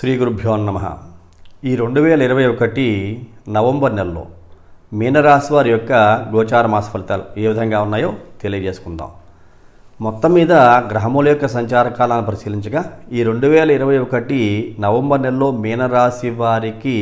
శ్రీ గురుభ్యో నమ ఈ రెండు వేల ఇరవై ఒకటి నవంబర్ నెలలో మీనరాశి వారి యొక్క గోచార మాస ఫలితాలు ఏ విధంగా ఉన్నాయో తెలియజేసుకుందాం మొత్తం మీద గ్రహముల యొక్క సంచార కాలాన్ని పరిశీలించగా ఈ రెండు వేల ఇరవై ఒకటి నవంబర్ నెలలో మీనరాశి వారికి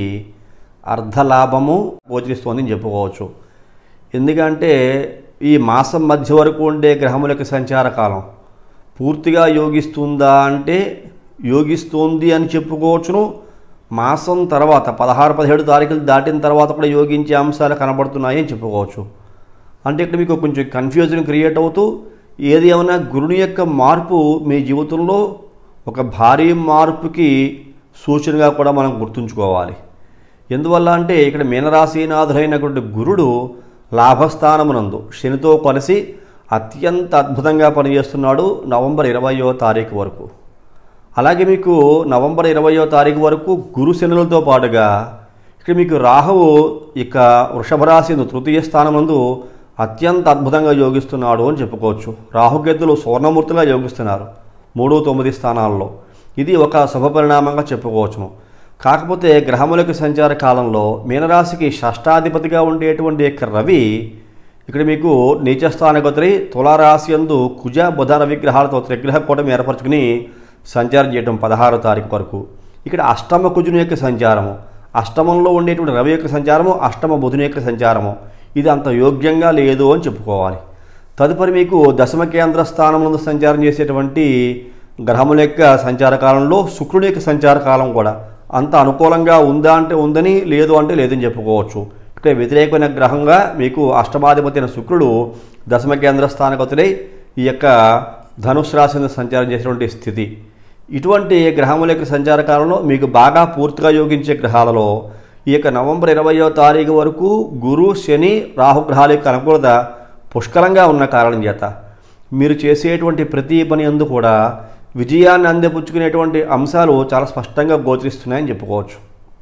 అర్ధలాభము గోచరిస్తోందని చెప్పుకోవచ్చు ఎందుకంటే ఈ మాసం మధ్య వరకు ఉండే గ్రహముల యొక్క సంచార కాలం పూర్తిగా యోగిస్తుందా అంటే యోగిస్తోంది అని చెప్పుకోవచ్చును మాసం తర్వాత పదహారు పదిహేడు తారీఖులు దాటిన తర్వాత కూడా యోగించే అంశాలు కనబడుతున్నాయి అని చెప్పుకోవచ్చు అంటే ఇక్కడ మీకు కొంచెం కన్ఫ్యూజన్ క్రియేట్ అవుతూ ఏది ఏమైనా గురుని యొక్క మార్పు మీ జీవితంలో ఒక భారీ మార్పుకి సూచనగా కూడా మనం గుర్తుంచుకోవాలి ఎందువల్ల అంటే ఇక్కడ మీనరాశినాథులైనటువంటి గురుడు లాభస్థానమునందు శనితో కలిసి అత్యంత అద్భుతంగా పనిచేస్తున్నాడు నవంబర్ ఇరవయో తారీఖు వరకు అలాగే మీకు నవంబర్ ఇరవయో తారీఖు వరకు గురు శనులతో పాటుగా ఇక్కడ మీకు రాహువు ఇక వృషభ రాశి యందు తృతీయ స్థానమందు అత్యంత అద్భుతంగా యోగిస్తున్నాడు అని చెప్పుకోవచ్చు రాహుకేతులు సువర్ణమూర్తిగా యోగిస్తున్నారు మూడు తొమ్మిది స్థానాల్లో ఇది ఒక శుభ పరిణామంగా చెప్పుకోవచ్చును కాకపోతే గ్రహములకు సంచార కాలంలో మీనరాశికి షష్టాధిపతిగా ఉండేటువంటి యొక్క రవి ఇక్కడ మీకు నీచస్థానగతులై తులారాశి యందు కుజ బుధ విగ్రహాలతో త్రిగ్రహ కూటమి ఏర్పరచుకుని సంచారం చేయడం పదహారో తారీఖు వరకు ఇక్కడ అష్టమ కుజుని యొక్క సంచారము అష్టమంలో ఉండేటువంటి రవి యొక్క సంచారము అష్టమ బుధుని యొక్క సంచారము ఇది అంత యోగ్యంగా లేదు అని చెప్పుకోవాలి తదుపరి మీకు దశమ కేంద్ర స్థానంలో సంచారం చేసేటువంటి గ్రహముల యొక్క సంచార కాలంలో శుక్రుడి యొక్క సంచార కాలం కూడా అంత అనుకూలంగా ఉందా అంటే ఉందని లేదు అంటే లేదని చెప్పుకోవచ్చు ఇక్కడ వ్యతిరేకమైన గ్రహంగా మీకు అష్టమాధిపతి అయిన శుక్రుడు దశమ కేంద్ర స్థానగతుడై ఈ యొక్క ధనుసు రాశి మీద సంచారం చేసేటువంటి స్థితి ఇటువంటి గ్రహముల యొక్క సంచార కాలంలో మీకు బాగా పూర్తిగా యోగించే గ్రహాలలో ఈ యొక్క నవంబర్ ఇరవయో తారీఖు వరకు గురు శని రాహుగ్రహాల యొక్క అనుకూలత పుష్కలంగా ఉన్న కారణం చేత మీరు చేసేటువంటి ప్రతి పని అందు కూడా విజయాన్ని అందిపుచ్చుకునేటువంటి అంశాలు చాలా స్పష్టంగా గోచరిస్తున్నాయని చెప్పుకోవచ్చు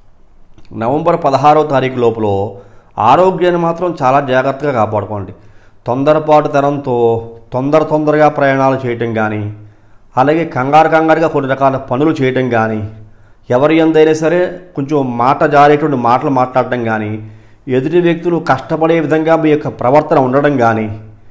నవంబర్ పదహారో తారీఖు లోపల ఆరోగ్యాన్ని మాత్రం చాలా జాగ్రత్తగా కాపాడుకోండి తొందరపాటు తరంతో తొందర తొందరగా ప్రయాణాలు చేయటం కానీ అలాగే కంగారు కంగారుగా కొన్ని రకాల పనులు చేయటం కానీ ఎవరి ఎందైనా సరే కొంచెం మాట జారేటువంటి మాటలు మాట్లాడటం కానీ ఎదుటి వ్యక్తులు కష్టపడే విధంగా మీ యొక్క ప్రవర్తన ఉండడం కానీ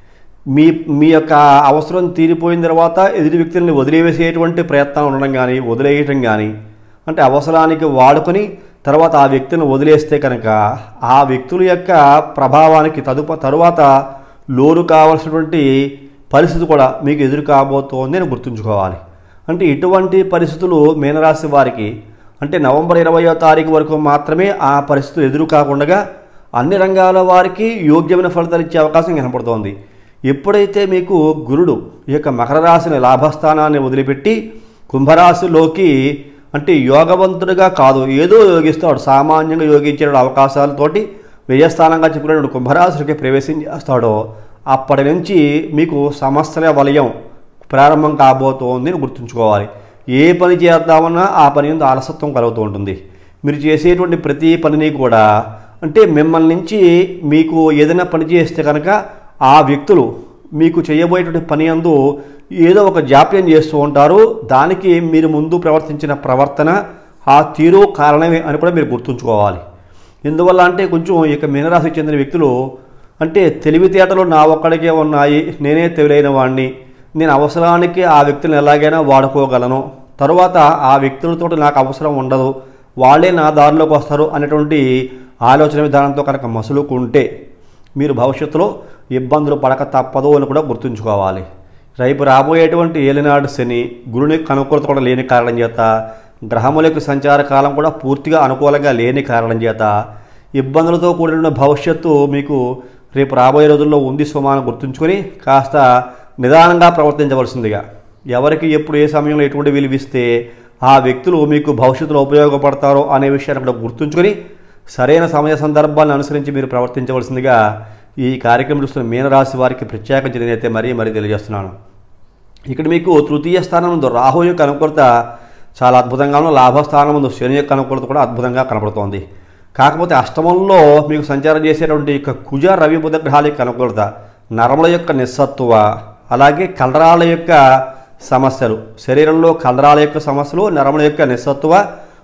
మీ మీ యొక్క అవసరం తీరిపోయిన తర్వాత ఎదుటి వ్యక్తుల్ని వదిలివేసేటువంటి ప్రయత్నం ఉండడం కానీ వదిలేయటం కానీ అంటే అవసరానికి వాడుకొని తర్వాత ఆ వ్యక్తిని వదిలేస్తే కనుక ఆ వ్యక్తుల యొక్క ప్రభావానికి తదుప తరువాత లోను కావాల్సినటువంటి పరిస్థితి కూడా మీకు ఎదురు కాబోతోంది అని గుర్తుంచుకోవాలి అంటే ఇటువంటి పరిస్థితులు మీనరాశి వారికి అంటే నవంబర్ ఇరవయో తారీఖు వరకు మాత్రమే ఆ పరిస్థితులు ఎదురు కాకుండా అన్ని రంగాల వారికి యోగ్యమైన ఫలితాలు ఇచ్చే అవకాశం కనపడుతోంది ఎప్పుడైతే మీకు గురుడు ఈ యొక్క మకర రాశిని లాభస్థానాన్ని వదిలిపెట్టి కుంభరాశిలోకి అంటే యోగవంతుడిగా కాదు ఏదో యోగిస్తాడు సామాన్యంగా యోగించే అవకాశాలతోటి వ్యయస్థానంగా చెప్పుకునేటువంటి కుంభరాశికి ప్రవేశం చేస్తాడో అప్పటి నుంచి మీకు సమస్యల వలయం ప్రారంభం కాబోతోంది అని గుర్తుంచుకోవాలి ఏ పని చేద్దామన్నా ఆ పని మీద అలసత్వం కలుగుతూ ఉంటుంది మీరు చేసేటువంటి ప్రతి పనిని కూడా అంటే మిమ్మల్ని నుంచి మీకు ఏదైనా పని చేస్తే కనుక ఆ వ్యక్తులు మీకు చేయబోయేటువంటి పని అందు ఏదో ఒక జాప్యం చేస్తూ ఉంటారు దానికి మీరు ముందు ప్రవర్తించిన ప్రవర్తన ఆ తీరు కారణమే అని కూడా మీరు గుర్తుంచుకోవాలి ఎందువల్ల అంటే కొంచెం ఇక మీనరాశికి చెందిన వ్యక్తులు అంటే తెలివితేటలు నా ఒక్కడికే ఉన్నాయి నేనే తెలివైన వాడిని నేను అవసరానికి ఆ వ్యక్తులను ఎలాగైనా వాడుకోగలను తరువాత ఆ వ్యక్తులతో నాకు అవసరం ఉండదు వాళ్ళే నా దారిలోకి వస్తారు అనేటువంటి ఆలోచన విధానంతో కనుక మసులుకుంటే మీరు భవిష్యత్తులో ఇబ్బందులు పడక తప్పదు అని కూడా గుర్తుంచుకోవాలి రేపు రాబోయేటువంటి ఏలినాడు శని గురుని అనుకూలత కూడా లేని కారణం చేత గ్రహముల యొక్క సంచార కాలం కూడా పూర్తిగా అనుకూలంగా లేని కారణం చేత ఇబ్బందులతో కూడిన భవిష్యత్తు మీకు రేపు రాబోయే రోజుల్లో ఉంది సుమాను గుర్తుంచుకొని కాస్త నిదానంగా ప్రవర్తించవలసిందిగా ఎవరికి ఎప్పుడు ఏ సమయంలో ఎటువంటి విలువిస్తే ఆ వ్యక్తులు మీకు భవిష్యత్తులో ఉపయోగపడతారో అనే విషయాన్ని కూడా గుర్తుంచుకొని సరైన సమయ సందర్భాలను అనుసరించి మీరు ప్రవర్తించవలసిందిగా ఈ కార్యక్రమం చూస్తున్న మీనరాశి వారికి ప్రత్యేక జరిగినైతే మరీ మరీ తెలియజేస్తున్నాను ఇక్కడ మీకు తృతీయ స్థానం ముందు రాహు యొక్క అనుకూలత చాలా అద్భుతంగాను లాభస్థానం ముందు శని యొక్క అనుకూలత కూడా అద్భుతంగా కనపడుతోంది కాకపోతే అష్టమంలో మీకు సంచారం చేసేటువంటి యొక్క కుజ రవి బుధ గ్రహాల యొక్క అనుకూలత నరముల యొక్క నిస్సత్తువ అలాగే కండరాల యొక్క సమస్యలు శరీరంలో కండరాల యొక్క సమస్యలు నరముల యొక్క నిస్సత్తువ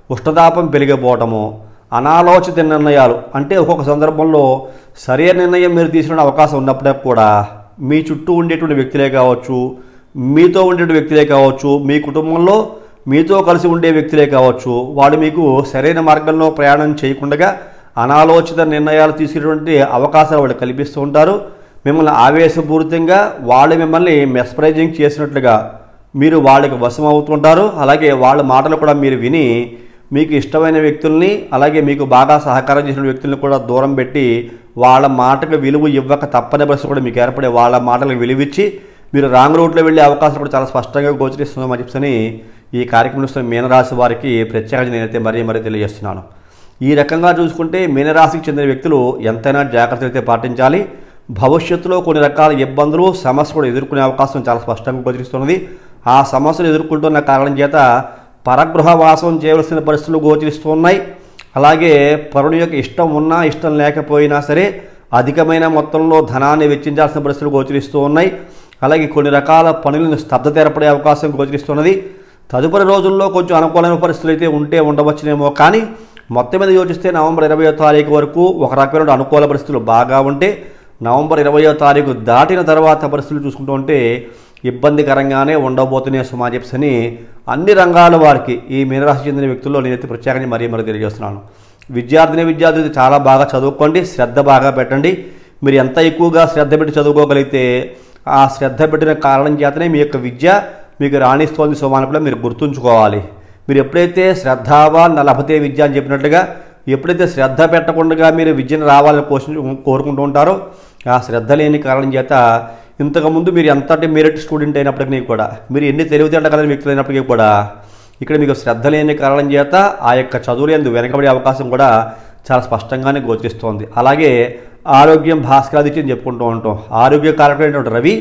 ఉష్ణతాపం పెరిగిపోవటము అనాలోచిత నిర్ణయాలు అంటే ఒక్కొక్క సందర్భంలో సరైన నిర్ణయం మీరు తీసుకునే అవకాశం ఉన్నప్పటికీ కూడా మీ చుట్టూ ఉండేటువంటి వ్యక్తులే కావచ్చు మీతో ఉండే వ్యక్తులే కావచ్చు మీ కుటుంబంలో మీతో కలిసి ఉండే వ్యక్తులే కావచ్చు వాడు మీకు సరైన మార్గంలో ప్రయాణం చేయకుండా అనాలోచిత నిర్ణయాలు తీసుకునేటువంటి అవకాశాలు వాళ్ళు కల్పిస్తూ ఉంటారు మిమ్మల్ని ఆవేశపూరితంగా వాళ్ళు మిమ్మల్ని మెస్పరైజింగ్ చేసినట్లుగా మీరు వాళ్ళకి వశం అవుతుంటారు అలాగే వాళ్ళ మాటలు కూడా మీరు విని మీకు ఇష్టమైన వ్యక్తుల్ని అలాగే మీకు బాగా సహకారం చేసిన వ్యక్తుల్ని కూడా దూరం పెట్టి వాళ్ళ మాటకు విలువ ఇవ్వక తప్పని పరిస్థితి కూడా మీకు ఏర్పడే వాళ్ళ మాటలకు విలువిచ్చి మీరు రాంగ్ రూట్లో వెళ్ళే అవకాశం కూడా చాలా స్పష్టంగా గోచరిస్తుందని చెప్పని ఈ కార్యక్రమంలో మీనరాశి వారికి ప్రత్యేకంగా నేనైతే మరీ మరీ తెలియజేస్తున్నాను ఈ రకంగా చూసుకుంటే మీనరాశికి చెందిన వ్యక్తులు ఎంతైనా జాగ్రత్తలు అయితే పాటించాలి భవిష్యత్తులో కొన్ని రకాల ఇబ్బందులు సమస్యలు కూడా ఎదుర్కొనే అవకాశం చాలా స్పష్టంగా గోచరిస్తున్నది ఆ సమస్యలు ఎదుర్కొంటున్న కారణం చేత పరగృహ వాసం చేయవలసిన పరిస్థితులు గోచరిస్తున్నాయి అలాగే పరుని యొక్క ఇష్టం ఉన్నా ఇష్టం లేకపోయినా సరే అధికమైన మొత్తంలో ధనాన్ని వెచ్చించాల్సిన పరిస్థితులు గోచరిస్తూ ఉన్నాయి అలాగే కొన్ని రకాల పనులను స్తబ్దత ఏర్పడే అవకాశం గోచరిస్తున్నది తదుపరి రోజుల్లో కొంచెం అనుకూలమైన పరిస్థితులు అయితే ఉంటే ఉండవచ్చునేమో కానీ మొత్తం మీద యోచిస్తే నవంబర్ ఇరవయో తారీఖు వరకు ఒక రకమైన అనుకూల పరిస్థితులు బాగా ఉంటే నవంబర్ ఇరవయో తారీఖు దాటిన తర్వాత పరిస్థితులు చూసుకుంటూ ఉంటే ఇబ్బందికరంగానే ఉండబోతున్నాయి సుమాజెప్స్ అని అన్ని రంగాల వారికి ఈ మీనరాశి చెందిన వ్యక్తుల్లో నేనైతే ప్రత్యేకంగా మరీ మరీ తెలియజేస్తున్నాను విద్యార్థిని విద్యార్థులు చాలా బాగా చదువుకోండి శ్రద్ధ బాగా పెట్టండి మీరు ఎంత ఎక్కువగా శ్రద్ధ పెట్టి చదువుకోగలిగితే ఆ శ్రద్ధ పెట్టిన కారణం చేతనే మీ యొక్క విద్య మీకు రాణిస్తోంది సోమాను కూడా మీరు గుర్తుంచుకోవాలి మీరు ఎప్పుడైతే శ్రద్ధావాన్ లభతే విద్య అని చెప్పినట్లుగా ఎప్పుడైతే శ్రద్ధ పెట్టకుండా మీరు విద్యను రావాలని కోసి కోరుకుంటూ ఉంటారో ఆ శ్రద్ధ లేని కారణం చేత ఇంతకుముందు మీరు ఎంతటి మెరిట్ స్టూడెంట్ అయినప్పటికీ కూడా మీరు ఎన్ని తెలివితేటలు కలిగిన వ్యక్తులు అయినప్పటికీ కూడా ఇక్కడ మీకు శ్రద్ధ లేని కారణం చేత ఆ యొక్క చదువులు ఎందు వెనకబడే అవకాశం కూడా చాలా స్పష్టంగానే గోచరిస్తోంది అలాగే ఆరోగ్యం భాస్కరాదిత్యం చెప్పుకుంటూ ఉంటాం ఆరోగ్య కారకుడైనటువంటి రవి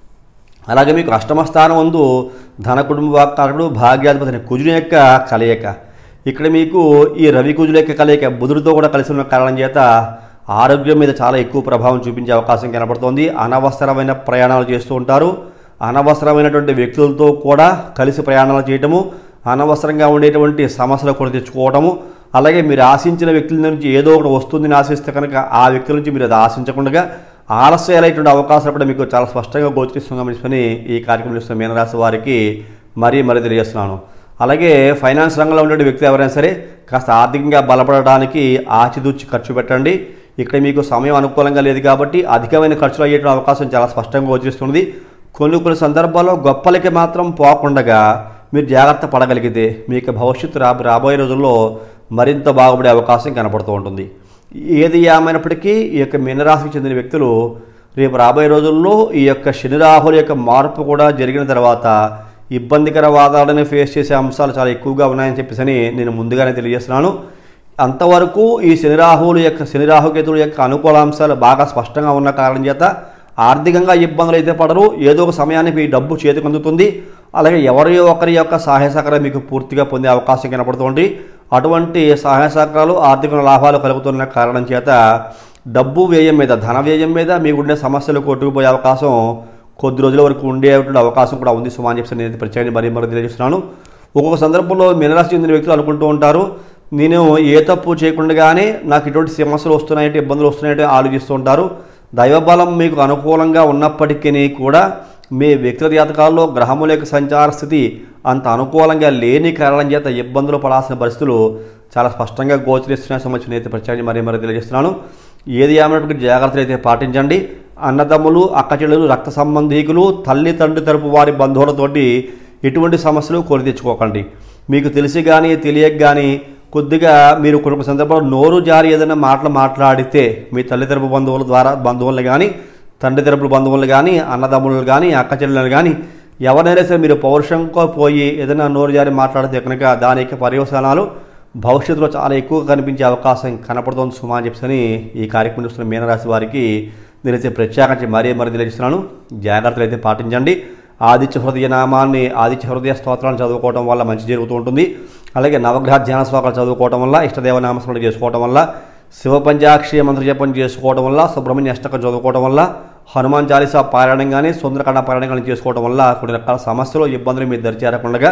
అలాగే మీకు అష్టమ స్థానం ముందు ధన కుటుంబ కారకుడు భాగ్యాధిపతి అనే కుజుని యొక్క కలయిక ఇక్కడ మీకు ఈ రవి కుజుల యొక్క కలయిక బుధుడితో కూడా కలిసి ఉన్న కారణం చేత ఆరోగ్యం మీద చాలా ఎక్కువ ప్రభావం చూపించే అవకాశం కనబడుతోంది అనవసరమైన ప్రయాణాలు చేస్తూ ఉంటారు అనవసరమైనటువంటి వ్యక్తులతో కూడా కలిసి ప్రయాణాలు చేయటము అనవసరంగా ఉండేటువంటి సమస్యలు కొని తెచ్చుకోవటము అలాగే మీరు ఆశించిన వ్యక్తుల నుంచి ఏదో ఒకటి వస్తుందని ఆశిస్తే కనుక ఆ వ్యక్తుల నుంచి మీరు అది ఆశించకుండా ఆలస్యాలైనటువంటి అవకాశాలు కూడా మీకు చాలా స్పష్టంగా గోచరిస్తుందని చెప్పని ఈ కార్యక్రమం చేస్తున్న మీనరాశి వారికి మరీ మరీ తెలియజేస్తున్నాను అలాగే ఫైనాన్స్ రంగంలో ఉండే వ్యక్తి ఎవరైనా సరే కాస్త ఆర్థికంగా బలపడడానికి ఆచిదూచి ఖర్చు పెట్టండి ఇక్కడ మీకు సమయం అనుకూలంగా లేదు కాబట్టి అధికమైన ఖర్చులు అయ్యేటువంటి అవకాశం చాలా స్పష్టంగా గోచరిస్తుంది కొన్ని కొన్ని సందర్భాల్లో గొప్పలకి మాత్రం పోకుండగా మీరు జాగ్రత్త పడగలిగితే మీకు భవిష్యత్తు రా రాబోయే రోజుల్లో మరింత బాగుపడే అవకాశం కనపడుతూ ఉంటుంది ఏది ఏమైనప్పటికీ ఈ యొక్క మీనరాశికి చెందిన వ్యక్తులు రేపు రాబోయే రోజుల్లో ఈ యొక్క శని రాహుల యొక్క మార్పు కూడా జరిగిన తర్వాత ఇబ్బందికర వాతావరణాన్ని ఫేస్ చేసే అంశాలు చాలా ఎక్కువగా ఉన్నాయని చెప్పేసి నేను ముందుగానే తెలియజేస్తున్నాను అంతవరకు ఈ శనిరాహువుల యొక్క శనిరాహుకేతుల యొక్క అనుకూల అంశాలు బాగా స్పష్టంగా ఉన్న కారణం చేత ఆర్థికంగా ఇబ్బందులు అయితే పడరు ఏదో ఒక సమయానికి మీ డబ్బు చేతికి అందుతుంది అలాగే ఎవరి ఒకరి యొక్క సహాయ సహకారం మీకు పూర్తిగా పొందే అవకాశం కనపడుతుంది అటువంటి సహాయ సహకారాలు ఆర్థిక లాభాలు కలుగుతున్న కారణం చేత డబ్బు వ్యయం మీద ధన వ్యయం మీద మీకుండే సమస్యలు కొట్టుకుపోయే అవకాశం కొద్ది రోజుల వరకు ఉండేటువంటి అవకాశం కూడా ఉంది సుమా అని చెప్పి నేను ప్రత్యేకంగా మరీ మరీ తెలియజేస్తున్నాను ఒక్కొక్క సందర్భంలో మీనరాశి చెందిన వ్యక్తులు అనుకుంటూ ఉంటారు నేను ఏ తప్పు చేయకుండానే నాకు ఇటువంటి సమస్యలు వస్తున్నాయంటే ఇబ్బందులు వస్తున్నాయంటే ఆలోచిస్తూ ఉంటారు దైవబలం మీకు అనుకూలంగా ఉన్నప్పటికీ కూడా మీ వ్యక్తిగత జాతకాల్లో గ్రహముల యొక్క సంచార స్థితి అంత అనుకూలంగా లేని కారణం చేత ఇబ్బందులు పడాల్సిన పరిస్థితులు చాలా స్పష్టంగా గోచరిస్తున్న సంబంధించిన అయితే ప్రత్యేకంగా మరీ మరీ తెలియజేస్తున్నాను ఏది ఏమైనటువంటి జాగ్రత్తలు అయితే పాటించండి అన్నదమ్ములు అక్కచెల్లెలు రక్త సంబంధీకులు తల్లి తండ్రి తరపు వారి బంధువులతోటి ఎటువంటి సమస్యలు కొని తెచ్చుకోకండి మీకు తెలిసి కానీ తెలియక కానీ కొద్దిగా మీరు కొన్ని సందర్భాల్లో నోరు జారి ఏదైనా మాటలు మాట్లాడితే మీ తల్లి తరపు బంధువుల ద్వారా బంధువులను కానీ తండ్రి తరపు బంధువులు కానీ అన్నదమ్ములు కానీ అక్క చెల్లెలు కానీ ఎవరైనా సరే మీరు పౌరుషంగా పోయి ఏదైనా నోరు జారి మాట్లాడితే కనుక దాని యొక్క పర్యవసానాలు భవిష్యత్తులో చాలా ఎక్కువగా కనిపించే అవకాశం కనపడుతోంది సుమా అని చెప్పని ఈ కార్యక్రమం చూస్తున్న మీనరాశి వారికి నేనైతే ప్రత్యేకించి మరీ మరీ తెలియజేస్తున్నాను జాగ్రత్తలు అయితే పాటించండి ఆదిత్య హృదయ నామాన్ని ఆదిత్య హృదయ స్తోత్రాన్ని చదువుకోవడం వల్ల మంచి జరుగుతూ ఉంటుంది అలాగే నవగ్రహ ధ్యాన శ్లోకాలు చదువుకోవడం వల్ల ఇష్టదేవ నామస్మరణ చేసుకోవడం వల్ల శివ పంచాక్షి మంత్ర జపం చేసుకోవడం వల్ల సుబ్రహ్మణ్య అష్టకం చదువుకోవడం వల్ల హనుమాన్ చాలీసా పారాయణం కానీ సుందరకాండ పారాయణం కానీ చేసుకోవడం వల్ల కొన్ని రకాల సమస్యలు ఇబ్బందులు మీరు దరిచేరకుండా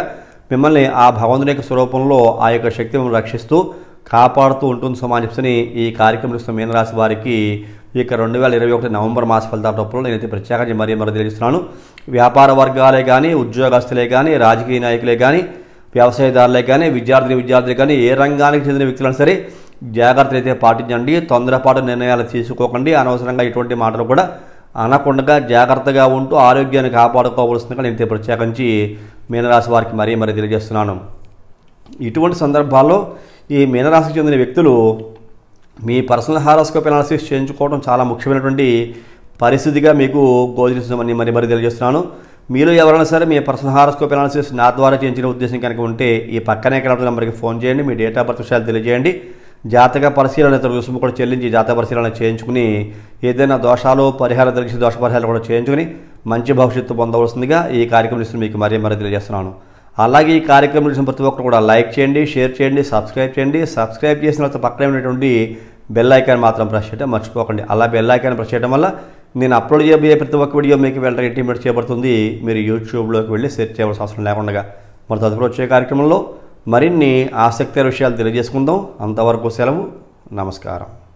మిమ్మల్ని ఆ భగవంతుని యొక్క స్వరూపంలో ఆ యొక్క శక్తి మిమ్మల్ని రక్షిస్తూ కాపాడుతూ ఉంటుంది సుమా అని చెప్పని ఈ కార్యక్రమం ఇస్తున్న మీనరాశి వారికి ఈ యొక్క రెండు వేల ఇరవై ఒకటి నవంబర్ మాస ఫలితాల రూపంలో నేనైతే ప్రత్యేకంగా మరీ మరీ తెలియజేస్తున్నాను వ్యాపార వర్గాలే కానీ ఉద్యోగస్తులే కానీ రాజకీయ నాయకులే కానీ వ్యవసాయదారులే కానీ విద్యార్థిని విద్యార్థులే కానీ ఏ రంగానికి చెందిన వ్యక్తులైనా సరే జాగ్రత్తలు అయితే పాటించండి తొందరపాటు నిర్ణయాలు తీసుకోకండి అనవసరంగా ఇటువంటి మాటలు కూడా అనకుండా జాగ్రత్తగా ఉంటూ ఆరోగ్యాన్ని కాపాడుకోవాల్సిందిగా నేను అయితే ప్రత్యేకించి మీనరాశి వారికి మరీ మరీ తెలియజేస్తున్నాను ఇటువంటి సందర్భాల్లో ఈ మీనరాశికి చెందిన వ్యక్తులు మీ పర్సనల్ హారోస్కోప్ అనాలిసిస్ చేయించుకోవడం చాలా ముఖ్యమైనటువంటి పరిస్థితిగా మీకు గోచరిస్తుందని మరి మరి తెలియజేస్తున్నాను మీరు ఎవరైనా సరే మీ పర్సనల్ హారోస్కోప్ అనాలిసిస్ నా ద్వారా చేయించిన ఉద్దేశం కనుక ఉంటే ఈ పక్కనే కనబడే నెంబర్కి ఫోన్ చేయండి మీ డేట్ ఆఫ్ బర్త్ విషయాలు తెలియజేయండి జాతక పరిశీలన ఇతర రుసుము కూడా చెల్లించి జాతక పరిశీలన చేయించుకుని ఏదైనా దోషాలు పరిహారం తెలిసి దోష పరిహారాలు కూడా చేయించుకుని మంచి భవిష్యత్తు పొందవలసిందిగా ఈ కార్యక్రమం ఇస్తుంది మీకు మరీ మరీ తెలియజేస్తున్నాను అలాగే ఈ కార్యక్రమం చూసిన ప్రతి ఒక్కరు కూడా లైక్ చేయండి షేర్ చేయండి సబ్స్క్రైబ్ చేయండి సబ్స్క్రైబ్ చేసిన తర్వాత పక్కనే ఉన్నటువంటి బెల్ ఐకాన్ మాత్రం ప్రెస్ చేయడం మర్చిపోకండి అలా బెల్ ఐకాన్ ప్రెస్ చేయడం వల్ల నేను అప్లోడ్ చేయబోయే ప్రతి ఒక్క వీడియో మీకు వెంటనే ఇంటిమేట్ చేయబడుతుంది మీరు యూట్యూబ్లోకి వెళ్ళి సెర్చ్ చేయవలసిన అవసరం లేకుండా మరి తదుపరి వచ్చే కార్యక్రమంలో మరిన్ని ఆసక్తికర విషయాలు తెలియజేసుకుందాం అంతవరకు సెలవు నమస్కారం